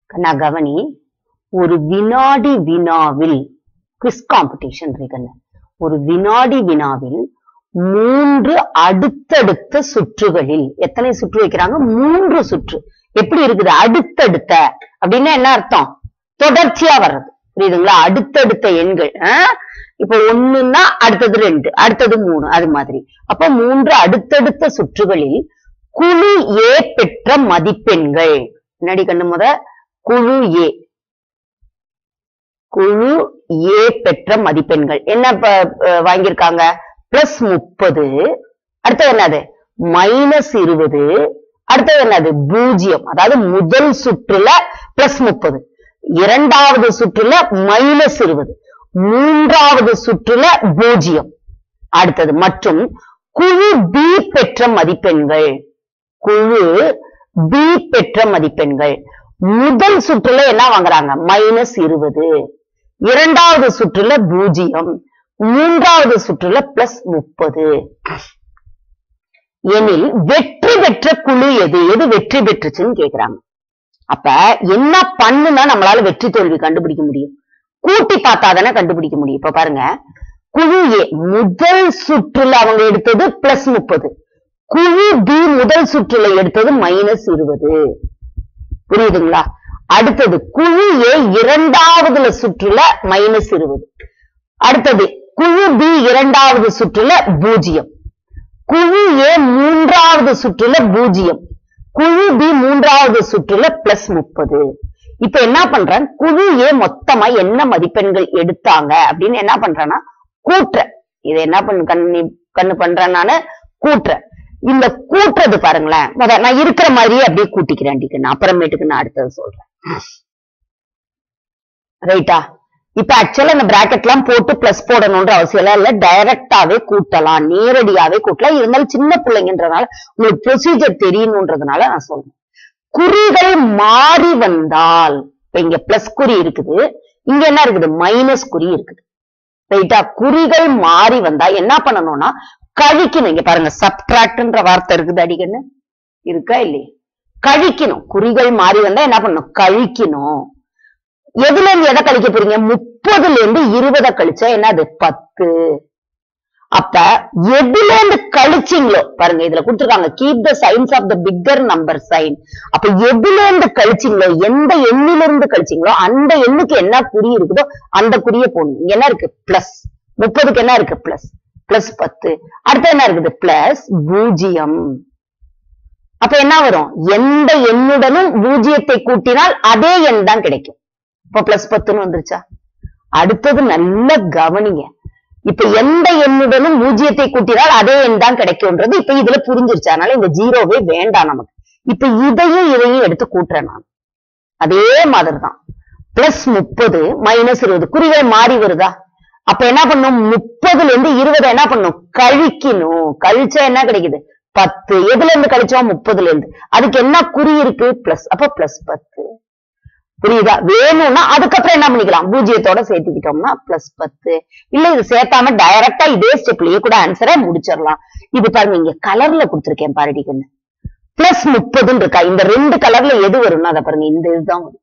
கண்ணா கவனி ஒரு வினாடி வினாவில் குவிஸ் காம்படிஷன் இருக்குன்னு ஒரு வினாடி வினாவில் மூன்று அடுத்தடுத்த சுற்றுகளில் எத்தனை சுற்று வைக்கிறாங்க மூன்று சுற்று எப்படி இருக்குது அடுத்தடுத்த அப்படின்னா என்ன அர்த்தம் தொடர்ச்சியா வர்றது புரியுதுங்களா அடுத்தடுத்த எண்கள் ஆ? இப்ப ஒண்ணுன்னா அடுத்தது ரெண்டு அடுத்தது மூணு அது மாதிரி அப்ப மூன்று அடுத்தடுத்த சுற்றுகளில் குழு ஏ பெற்ற மதிப்பெண்கள் முன்னாடி கண்ணு முத குழு ஏ குழு ஏ பெற்ற மதிப்பெண்கள் என்ன இப்ப, அஹ், வாங்கியிருக்காங்க பிளஸ் முப்பது அடுத்தது என்னது மைனஸ் இருபது அடுத்தது என்னது பூஜ்ஜியம் அதாவது முதல் சுற்றுல பிளஸ் முப்பது இரண்டாவது சுற்றுல மைனஸ் இருபது மூன்றாவது சுற்றுல பூஜ்ஜியம் அடுத்தது மற்றும் குழு பி பெற்ற மதிப்பெண்கள் குழு பி பெற்ற மதிப்பெண்கள் முதல் சுற்றுல என்ன வாங்குறாங்க மைனஸ் இருபது இரண்டாவது சுற்றுல பூஜ்ஜியம் மூன்றாவது சுற்றுல பிளஸ் முப்பது எனில் வெற்றி பெற்ற குழு எது எது வெற்றி பெற்றுச்சுன்னு கேக்குறாங்க அப்ப என்ன பண்ணுனா நம்மளால வெற்றி தோல்வி கண்டுபிடிக்க முடியும் கூட்டி பார்த்தா தானே கண்டுபிடிக்க முடியும் இப்ப பாருங்க குழு ஏ முதல் சுற்றுல அவங்க எடுத்தது பிளஸ் முப்பது குழு பி முதல் சுற்றுல எடுத்தது மைனஸ் இருபது புரியுதுங்களா அடுத்தது குழு ஏ இரண்டாவதுல சுற்றுல மைனஸ் இருபது அடுத்தது குழு பி இரண்டாவது சுற்றுல பூஜ்ஜியம் குழு ஏ மூன்றாவது சுற்றுல பூஜ்ஜியம் குழு பி மூன்றாவது சுற்றுல பிளஸ் முப்பது இப்ப என்ன பண்றேன் குழு ஏ மொத்தமா என்ன மதிப்பெண்கள் எடுத்தாங்க அப்படின்னு என்ன பண்றேன்னா கூட்டுறேன் இதை என்ன பண்ணு கண்ணு கண்ணு பண்றேன் நானு கூட்டுறேன் இந்த கூட்டுறது பாருங்களேன் முத நான் இருக்கிற மாதிரியே அப்படியே கூட்டிக்கிறேன் டிக்கு நான் அப்புறமேட்டுக்கு நான் அடுத்தது சொல்றேன் ரைட்டா இப்ப ஆக்சுவலா இந்த பிராக்கெட் எல்லாம் போட்டு பிளஸ் போடணும்ன்ற அவசியம் எல்லாம் இல்ல டைரக்டாவே கூட்டலாம் நேரடியாவே கூட்டலாம் இருந்தாலும் சின்ன பிள்ளைங்கன்றதுனால உங்களுக்கு ப்ரொசீஜர் தெரியணுன்றதுனால நான் சொல்றேன் குறிகள் மாறி வந்தால் இப்ப இங்க பிளஸ் குறி இருக்குது இங்க என்ன இருக்குது மைனஸ் குறி இருக்குது ரைட்டா குறிகள் மாறி வந்தா என்ன பண்ணணும்னா கழிக்கணும் இங்க பாருங்க சப்ட்ராக்ட்ன்ற வார்த்தை இருக்குது அடிக்கன்னு இருக்கா இல்லையா கழிக்கணும் குறிகள் மாறி வந்தா என்ன பண்ணணும் கழிக்கணும் எதுல இருந்து எதை கழிக்க போறீங்க முப்பதுல இருந்து இருபதை கழிச்சா என்னது பத்து அப்ப எதுல இருந்து கழிச்சீங்களோ பாருங்க இதுல கொடுத்துருக்காங்க keep the signs of the bigger number sign அப்ப எதுல இருந்து கழிச்சீங்களோ எந்த எண்ணில இருந்து கழிச்சீங்களோ அந்த எண்ணுக்கு என்ன குறி இருக்குதோ அந்த குறிய போடணும் இங்க என்ன இருக்கு பிளஸ் முப்பதுக்கு என்ன இருக்கு பிளஸ் பிளஸ் பத்து அடுத்து என்ன இருக்குது பிளஸ் பூஜ்ஜியம் அப்ப என்ன வரும் எந்த எண்ணுடனும் பூஜ்ஜியத்தை கூட்டினால் அதே எண் தான் கிடைக்கும் இப்ப பிளஸ் பத்துன்னு வந்துருச்சா அடுத்தது நல்ல கவனிங்க இப்ப எந்த எண்ணுடனும் பூஜ்ஜியத்தை கூட்டினால் அதே எண் தான் கிடைக்கும்ன்றது இப்ப இதுல புரிஞ்சிருச்சு அதனால இந்த ஜீரோவே வேண்டாம் நமக்கு இப்ப இதையும் இதையும் எடுத்து கூட்டுறேன் நான் அதே மாதிரி தான் பிளஸ் முப்பது மைனஸ் இருபது குறிகள் மாறி வருதா அப்ப என்ன பண்ணும் முப்பதுல இருந்து இருபதை என்ன பண்ணும் கழிக்கணும் கழிச்சா என்ன கிடைக்குது பத்து எதுல இருந்து கழிச்சோம் முப்பதுல இருந்து அதுக்கு என்ன குறி இருக்கு பிளஸ் அப்ப பிளஸ் பத்து புரியுதா வேணும்னா அதுக்கப்புறம் என்ன பண்ணிக்கலாம் பூஜ்ஜியத்தோட சேர்த்துக்கிட்டோம்னா பிளஸ் பத்து இல்ல இது சேர்த்தாம டைரக்டா இதே ஸ்டெப்லயே கூட ஆன்சரை முடிச்சிடலாம் இது பாருங்க இங்க கலர்ல கொடுத்துருக்கேன் பாரடிக்குன்னு பிளஸ் முப்பதுன்னு இருக்கா இந்த ரெண்டு கலர்ல எது வரும்னா அதை பாருங்க இந்த இதுதான் வரும்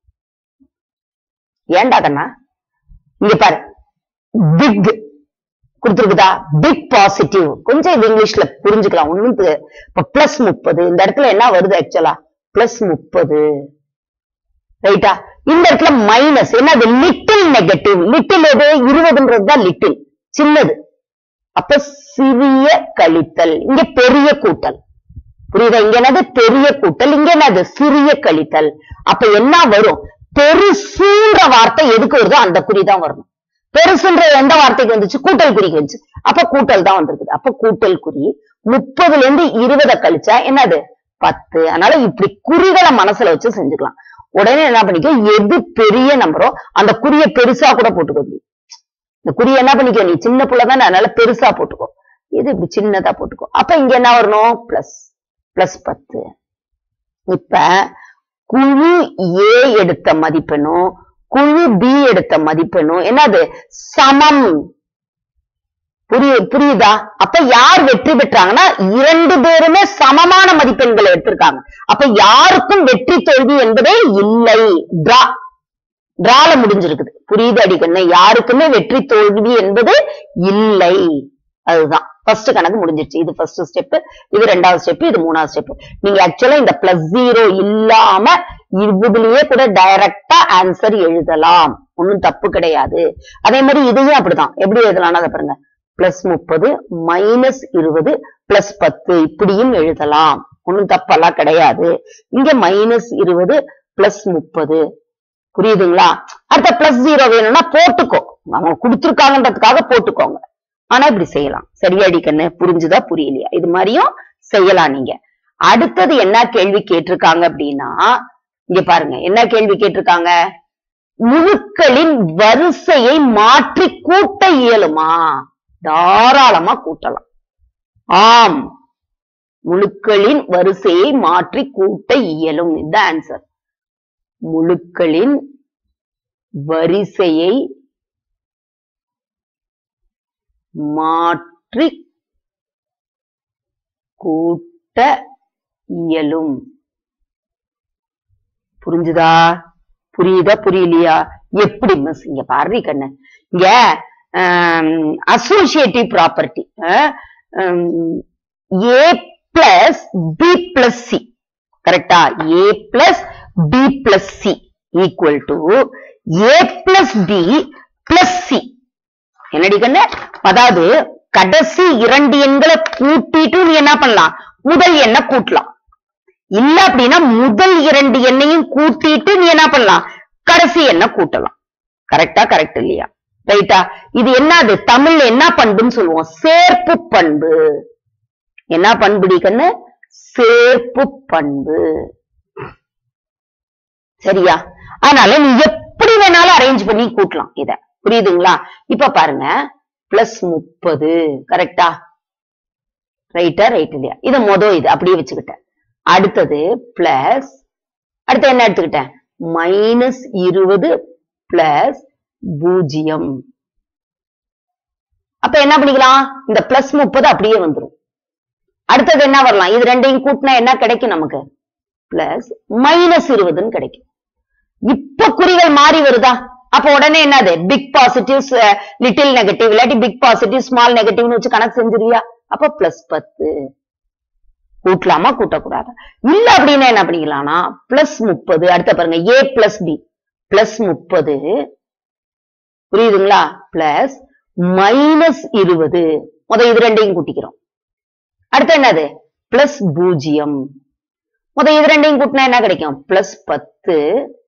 ஏன்டா கண்ணா இங்க பாரு பிக் கொடுத்துருக்குதா பிக் பாசிட்டிவ் கொஞ்சம் இது இங்கிலீஷ்ல புரிஞ்சுக்கலாம் ஒண்ணும் தெ- இப்ப பிளஸ் முப்பது இந்த இடத்துல என்ன வருது ஆக்சுவலா பிளஸ் முப்பது ரைட்டா இந்த இடத்துல மைனஸ் என்னது லிட்டில் நெகட்டிவ் லிட்டில் எது இருபதுன்றது தான் லிட்டில் சின்னது அப்ப சிறிய கழித்தல் இங்க பெரிய கூட்டல் புரியுதா இங்க என்னது பெரிய கூட்டல் இங்க என்னது சிறிய கழித்தல் அப்ப என்ன வரும் பெருசுன்ற வார்த்தை எதுக்கு வருதோ அந்த குறி தான் வரணும் பெருசுன்ற எந்த வார்த்தைக்கு வந்துச்சு கூட்டல் குறிக்கு வந்துச்சு அப்ப கூட்டல் தான் வந்திருக்குது அப்ப கூட்டல் குறி முப்பதுல இருந்து இருபதை கழிச்சா என்னது பத்து அதனால இப்படி குறிகளை மனசுல வச்சு செஞ்சுக்கலாம் உடனே என்ன பண்ணிக்கோ எது பெரிய நம்பரோ அந்த குறிய பெருசா கூட போட்டுக்கோ நீ இந்த குறிய என்ன பண்ணிக்கோ நீ சின்ன புள்ள தானே அதனால பெருசா போட்டுக்கோ இது இப்படி சின்னதா போட்டுக்கோ அப்ப இங்க என்ன வரணும் பிளஸ் பிளஸ் பத்து இப்ப குழு ஏ எடுத்த மதிப்பெண்ணும் குழு பி எடுத்த மதிப்பெண்ணும் என்னது சமம் புரிய புரியுதா அப்ப யார் வெற்றி பெற்றாங்கன்னா இரண்டு பேருமே சமமான மதிப்பெண்களை எடுத்திருக்காங்க அப்ப யாருக்கும் வெற்றி தோல்வி என்பதே இல்லை டிரா டிரால முடிஞ்சிருக்குது புரியுது அடிக்கண்ணு யாருக்குமே வெற்றி தோல்வி என்பது இல்லை அதுதான் ஃபர்ஸ்ட் கணக்கு முடிஞ்சிருச்சு இது ஃபர்ஸ்ட் ஸ்டெப் இது ரெண்டாவது ஸ்டெப் இது மூணாவது ஸ்டெப் நீங்க ஆக்சுவலா இந்த பிளஸ் ஜீரோ இல்லாம இதுலயே கூட டைரக்டா ஆன்சர் எழுதலாம் ஒண்ணும் தப்பு கிடையாது அதே மாதிரி இதையும் அப்படிதான் எப்படி எழுதலாம்னா அதை பாருங்க பிளஸ் முப்பது மைனஸ் இருபது பிளஸ் பத்து இப்படியும் எழுதலாம் ஒண்ணும் தப்பெல்லாம் கிடையாது இங்க மைனஸ் இருபது பிளஸ் முப்பது புரியுதுங்களா அடுத்த பிளஸ் ஜீரோ வேணும்னா போட்டுக்கோ அவங்க கொடுத்துருக்காங்கன்றதுக்காக போட்டுக்கோங்க ஆனா இப்படி செய்யலாம் சரியாடி கண்ணு புரிஞ்சுதா புரியலையா இது மாதிரியும் செய்யலாம் நீங்க அடுத்தது என்ன கேள்வி கேட்டிருக்காங்க அப்படின்னா இங்க பாருங்க என்ன கேள்வி கேட்டிருக்காங்க முழுக்களின் வரிசையை மாற்றி கூட்ட இயலுமா தாராளமா கூட்டலாம் ஆம் முழுக்களின் வரிசையை மாற்றி கூட்ட இயலும் இந்த ஆன்சர் முழுக்களின் வரிசையை மாற்றி கூட்ட இயலும் புரிஞ்சுதா புரியுதா புரியலையா எப்படி மிஸ் இங்க பாரு கண்ணு இங்க associative property A plus B plus C கரெக்டா A plus B plus C equal to A plus B plus C என்னடி கண்ணு அதாவது கடைசி இரண்டு எண்களை கூட்டிட்டு நீ என்ன பண்ணலாம் முதல் எண்ணை கூட்டலாம் இல்ல அப்படின்னா முதல் இரண்டு எண்ணையும் கூட்டிட்டு நீ என்ன பண்ணலாம் கடைசி எண்ணை கூட்டலாம் கரெக்டா கரெக்ட் இல்லையா ரைட்டா இது என்னது தமிழ்ல என்ன பண்புன்னு சொல்லுவோம் சேர்ப்பு பண்பு என்ன பண்புடி கண்ணு சேர்ப்பு பண்பு சரியா அதனால நீ எப்படி வேணாலும் அரேஞ்ச் பண்ணி கூட்டலாம் இத புரியுதுங்களா இப்ப பாருங்க பிளஸ் முப்பது கரெக்டா ரைட்டா ரைட் இல்லையா இது மொதல் இது அப்படியே வச்சுக்கிட்டேன் அடுத்தது பிளஸ் அடுத்து என்ன எடுத்துக்கிட்டேன் மைனஸ் இருபது பிளஸ் பூஜ்ஜியம் அப்ப என்ன பண்ணிக்கலாம் இந்த பிளஸ் முப்பது அப்படியே வந்துரும் அடுத்தது என்ன வரலாம் இது ரெண்டையும் கூட்டினா என்ன கிடைக்கும் நமக்கு பிளஸ் மைனஸ் இருபதுன்னு கிடைக்கும் இப்ப குறிகள் மாறி வருதா அப்ப உடனே என்னது பிக் பாசிட்டிவ் லிட்டில் நெகட்டிவ் இல்லாட்டி பிக் பாசிட்டிவ் ஸ்மால் நெகட்டிவ்னு வச்சு கணக்கு செஞ்சிருவியா அப்ப பிளஸ் பத்து கூட்டலாமா கூட்டக்கூடாது இல்ல அப்படின்னா என்ன பண்ணிக்கலாம்னா பிளஸ் முப்பது அடுத்த பாருங்க ஏ பிளஸ் பி பிளஸ் முப்பது புரியுதுங்களா பிளஸ் மைனஸ் இருபது முத இது ரெண்டையும் கூட்டிக்கிறோம் அடுத்து என்னது பிளஸ் பூஜ்ஜியம் முத இது ரெண்டையும் கூட்டினா என்ன கிடைக்கும் பிளஸ் பத்து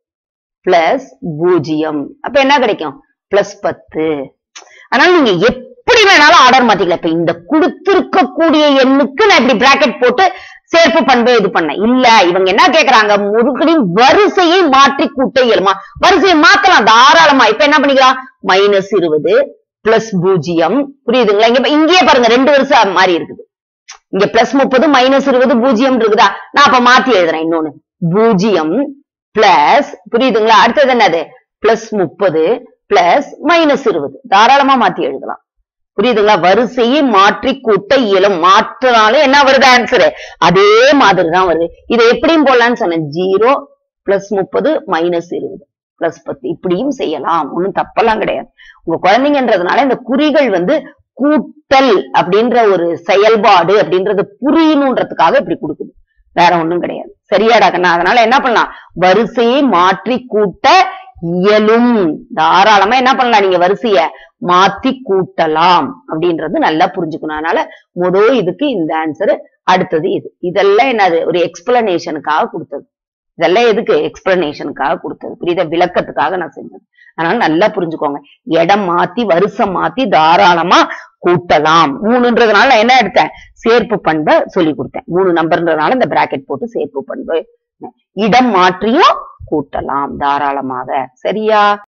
பிளஸ் பூஜ்ஜியம் அப்ப என்ன கிடைக்கும் பிளஸ் பத்து அதனால நீங்க எப்படி வேணாலும் ஆர்டர் மாத்திக்கலாம் இப்ப இந்த கொடுத்திருக்கக்கூடிய எண்ணுக்கு நான் இப்படி பிராக்கெட் போட்டு சேர்ப்பு பண்பு இது பண்ணேன் இல்ல இவங்க என்ன கேக்குறாங்க முருகனின் வரிசையை மாற்றி கூட்ட இயலுமா வரிசையை மாத்தலாம் தாராளமா இப்ப என்ன பண்ணிக்கலாம் மைனஸ் இருபது பிளஸ் பூஜ்ஜியம் புரியுதுங்களா இங்க இங்கேயே பாருங்க ரெண்டு வருஷம் மாறி இருக்குது இங்க பிளஸ் முப்பது மைனஸ் இருபது பூஜ்ஜியம் இருக்குதா நான் அப்ப மாத்தி எழுதுறேன் இன்னொன்னு பூஜ்ஜியம் பிளஸ் புரியுதுங்களா அடுத்தது என்னது பிளஸ் முப்பது பிளஸ் மைனஸ் இருபது தாராளமா மாத்தி எழுதலாம் புரியுதுங்களா வரிசையை மாற்றி கூட்ட இயலும் மாற்றினாலும் என்ன வருது ஆன்சர் அதே மாதிரி தான் வருது இதை எப்படியும் போடலாம்னு சொன்னேன் ஜீரோ பிளஸ் முப்பது மைனஸ் இருபது பிளஸ் பத்து இப்படியும் செய்யலாம் ஒண்ணும் தப்பெல்லாம் கிடையாது உங்க குழந்தைங்கன்றதுனால இந்த குறிகள் வந்து கூட்டல் அப்படின்ற ஒரு செயல்பாடு அப்படின்றது புரியணுன்றதுக்காக இப்படி கொடுக்குது வேற ஒண்ணும் கிடையாது சரியாடா கண்ணா அதனால என்ன பண்ணலாம் வரிசையை மாற்றி கூட்ட இயலும் தாராளமா என்ன பண்ணலாம் நீங்க வரிசைய மாத்தி கூட்டலாம் அப்படின்றது நல்லா புரிஞ்சுக்கணும் அதனால முதல் இதுக்கு இந்த ஆன்சர் அடுத்தது இது இதெல்லாம் என்னது ஒரு எக்ஸ்பிளனேஷனுக்காக கொடுத்தது இதெல்லாம் எதுக்கு எக்ஸ்பிளனேஷனுக்காக கொடுத்தது புரியுதா விளக்கத்துக்காக நான் செஞ்சது அதனால நல்லா புரிஞ்சுக்கோங்க இடம் மாத்தி வருஷம் மாத்தி தாராளமா கூட்டலாம் மூணுன்றதுனால நான் என்ன எடுத்தேன் சேர்ப்பு பண்பை சொல்லி கொடுத்தேன் மூணு நம்பர்ன்றதுனால இந்த பிராக்கெட் போட்டு சேர்ப்பு பண்பு இடம் மாற்றியும் கூட்டலாம் தாராளமாக சரியா